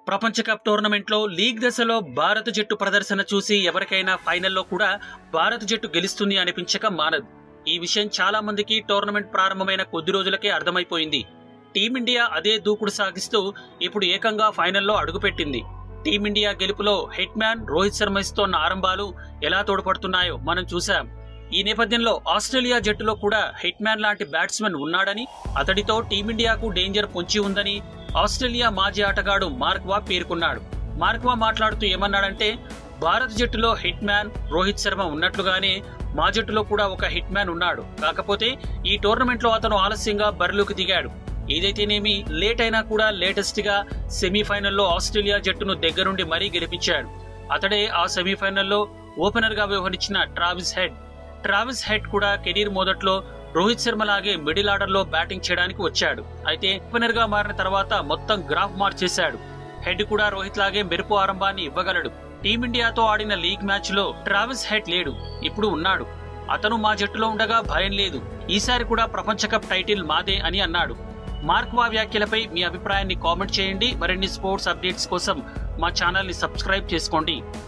ప్రపంచ కప్ టోర్నమెంట్లో లీగ్ దశలో భారత జట్టు ప్రదర్శన చూసి ఎవరికైనా ఫైనల్లో కూడా భారత జట్టు గెలుస్తుంది అనిపించక మానదు ఈ విషయం చాలా మందికి టోర్నమెంట్ ప్రారంభమైన కొద్ది రోజులకే అర్థమైపోయింది టీమిండియా అదే దూకుడు సాగిస్తూ ఇప్పుడు ఏకంగా ఫైనల్లో అడుగుపెట్టింది టీమిండియా గెలుపులో హిట్ మ్యాన్ రోహిత్ శర్మ ఇస్తోన్న ఆరంభాలు ఎలా తోడ్పడుతున్నాయో మనం చూశాం ఈ నేపథ్యంలో ఆస్ట్రేలియా జట్టులో కూడా హిట్ మ్యాన్ లాంటి బ్యాట్స్మెన్ ఉన్నాడని అతడితో టీమిండియాకు డేంజర్ పొంచి ఉందని ఆస్ట్రేలియా మాజీ ఆటగాడు మార్క్వా పేర్కొన్నాడు మార్క్వా మాట్లాడుతూ ఏమన్నాడంటే భారత జట్టులో హిట్ మ్యాన్ రోహిత్ శర్మ ఉన్నట్లుగానే మా జట్టులో కూడా ఒక హిట్ మ్యాన్ ఉన్నాడు కాకపోతే ఈ టోర్నమెంట్లో అతను ఆలస్యంగా బరిలోకి దిగాడు ఏదైతేనేమి లేట్ అయినా కూడా లేటెస్ట్ గా సెమీఫైనల్లో ఆస్ట్రేలియా జట్టును దగ్గరుండి మరీ గెలిపించాడు అతడే ఆ సెమీఫైనల్లో ఓపెనర్ గా వ్యవహరించిన ట్రావిస్ హెడ్ ట్రావిస్ హెడ్ కూడా కెరీర్ మొదట్లో రోహిత్ శర్మ లాగే మిడిల్ ఆర్డర్ లో బ్యాటింగ్ చేయడానికి వచ్చాడు అయితే ఓపెనర్ గా మారిన తర్వాత మొత్తం గ్రాఫ్ మార్చేశాడు హెడ్ కూడా రోహిత్ లాగే మెరుపు ఆరంభాన్ని ఇవ్వగలడు టీమిండియాతో ఆడిన లీగ్ మ్యాచ్ లో ట్రావిస్ హెడ్ లేడు ఇప్పుడు ఉన్నాడు అతను మా జట్టులో ఉండగా భయం లేదు ఈసారి కూడా ప్రపంచ కప్ టైటిల్ మాదే అని అన్నాడు మార్క్వా వ్యాఖ్యలపై మీ అభిప్రాయాన్ని కామెంట్ చేయండి మరిన్ని స్పోర్ట్స్ అప్డేట్స్ కోసం మా ఛానల్ ని సబ్స్క్రైబ్ చేసుకోండి